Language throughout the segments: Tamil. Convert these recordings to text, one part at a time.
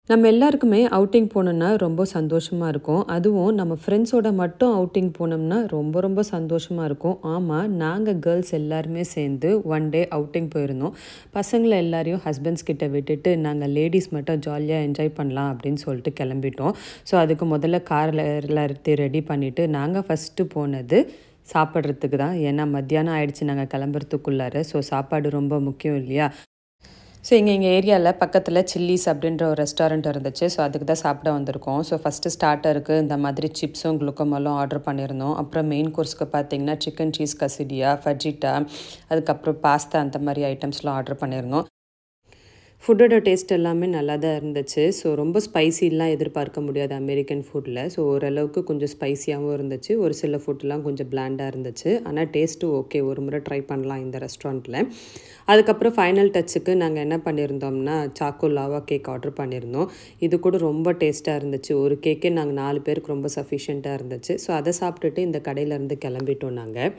நம்ம எல்லாருக்குமே அவுட்டிங் போனோம்னா ரொம்ப சந்தோஷமாக இருக்கும் அதுவும் நம்ம ஃப்ரெண்ட்ஸோட மட்டும் அவுட்டிங் போனோம்னா ரொம்ப ரொம்ப சந்தோஷமாக இருக்கும் ஆமாம் நாங்கள் கேர்ள்ஸ் எல்லாருமே சேர்ந்து ஒன் டே அவுட்டிங் போயிருந்தோம் பசங்களை எல்லாரையும் ஹஸ்பண்ட்ஸ் கிட்ட விட்டுட்டு நாங்கள் லேடிஸ் மட்டும் ஜாலியாக என்ஜாய் பண்ணலாம் அப்படின்னு சொல்லிட்டு கிளம்பிட்டோம் ஸோ அதுக்கு முதல்ல காரில் எல்லாத்தையும் ரெடி பண்ணிவிட்டு நாங்கள் ஃபஸ்ட்டு போனது சாப்பிட்றதுக்கு தான் ஏன்னா மத்தியானம் ஆயிடுச்சு நாங்கள் கிளம்புறதுக்குள்ளார ஸோ சாப்பாடு ரொம்ப முக்கியம் இல்லையா ஸோ இங்கே எங்கள் ஏரியாவில் பக்கத்தில் சில்லிஸ் அப்படின்ற ஒரு ரெஸ்டாரண்ட் இருந்துச்சு ஸோ அதுக்கு தான் சாப்பிட வந்திருக்கோம் ஸோ ஃபஸ்ட்டு ஸ்டார்டருக்கு இந்த மாதிரி சிப்ஸும் குளுக்கோமாலும் ஆர்டர் பண்ணியிருந்தோம் அப்புறம் மெயின் கோர்ஸ்க்கு பார்த்தீங்கன்னா சிக்கன் சீஸ் கசிடியா ஃபஜிட்டா அதுக்கப்புறம் பாஸ்தா அந்த மாதிரி ஐட்டம்ஸ்லாம் ஆர்டர் பண்ணியிருந்தோம் ஃபுட்டோட டேஸ்ட் எல்லாமே நல்லா தான் இருந்துச்சு ஸோ ரொம்ப ஸ்பைசிலாம் எதிர்பார்க்க முடியாது அமெரிக்கன் ஃபுட்டில் ஸோ ஓரளவுக்கு கொஞ்சம் ஸ்பைசியாகவும் இருந்துச்சு ஒரு சில ஃபுட்லாம் கொஞ்சம் பிளாண்டாக இருந்துச்சு ஆனால் டேஸ்ட்டு ஓகே ஒரு முறை ட்ரை பண்ணலாம் இந்த ரெஸ்டாரண்ட்டில் அதுக்கப்புறம் ஃபைனல் டச்சுக்கு நாங்கள் என்ன பண்ணியிருந்தோம்னா சாக்கோ லாவா கேக் ஆர்டர் பண்ணியிருந்தோம் இது கூட ரொம்ப டேஸ்ட்டாக இருந்துச்சு ஒரு கேக்கே நாங்கள் நாலு பேருக்கு ரொம்ப சஃபிஷியண்ட்டாக இருந்துச்சு ஸோ அதை சாப்பிட்டுட்டு இந்த கடையிலேருந்து கிளம்பிட்டோம் நாங்கள்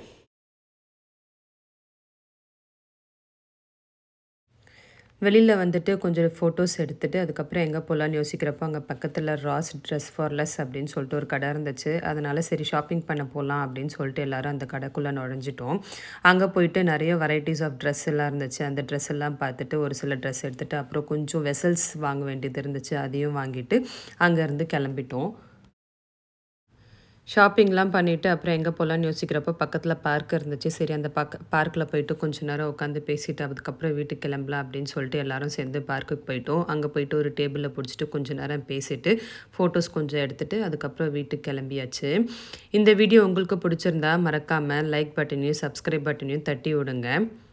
வெளியில் வந்துட்டு கொஞ்சம் ஃபோட்டோஸ் எடுத்துகிட்டு அதுக்கப்புறம் எங்கே போகலான்னு யோசிக்கிறப்போ அங்கே பக்கத்தில் ராஸ் ட்ரெஸ் ஃபார் லெஸ் அப்படின்னு சொல்லிட்டு ஒரு கடை இருந்துச்சு அதனால் சரி ஷாப்பிங் பண்ண போகலாம் அப்படின்னு சொல்லிட்டு எல்லோரும் அந்த கடைக்குள்ளே நுழைஞ்சிட்டோம் அங்கே போயிட்டு நிறைய வெரைட்டிஸ் ஆஃப் ட்ரெஸ் எல்லாம் இருந்துச்சு அந்த ட்ரெஸ் எல்லாம் பார்த்துட்டு ஒரு சில ட்ரெஸ் எடுத்துகிட்டு அப்புறம் கொஞ்சம் வெசல்ஸ் வாங்க வேண்டியது இருந்துச்சு அதையும் வாங்கிட்டு அங்கேருந்து கிளம்பிட்டோம் ஷாப்பிங்லாம் பண்ணிவிட்டு அப்புறம் எங்கே போகலான்னு யோசிக்கிறப்போ பக்கத்தில் பார்க் இருந்துச்சு சரி அந்த பக்க பார்க்கில் போயிட்டு கொஞ்ச நேரம் உட்காந்து பேசிட்டு அதுக்கப்புறம் வீட்டுக்கு கிளம்பலாம் அப்படின்னு சொல்லிட்டு எல்லாரும் சேர்ந்து பார்க்குக்கு போயிட்டோம் அங்கே போயிட்டு ஒரு டேபிளில் பிடிச்சிட்டு கொஞ்ச நேரம் பேசிட்டு ஃபோட்டோஸ் கொஞ்சம் எடுத்துகிட்டு அதுக்கப்புறம் வீட்டுக்கு கிளம்பியாச்சு இந்த வீடியோ உங்களுக்கு பிடிச்சிருந்தா மறக்காமல் லைக் பட்டனையும் சப்ஸ்கிரைப் பட்டனையும் தட்டி விடுங்க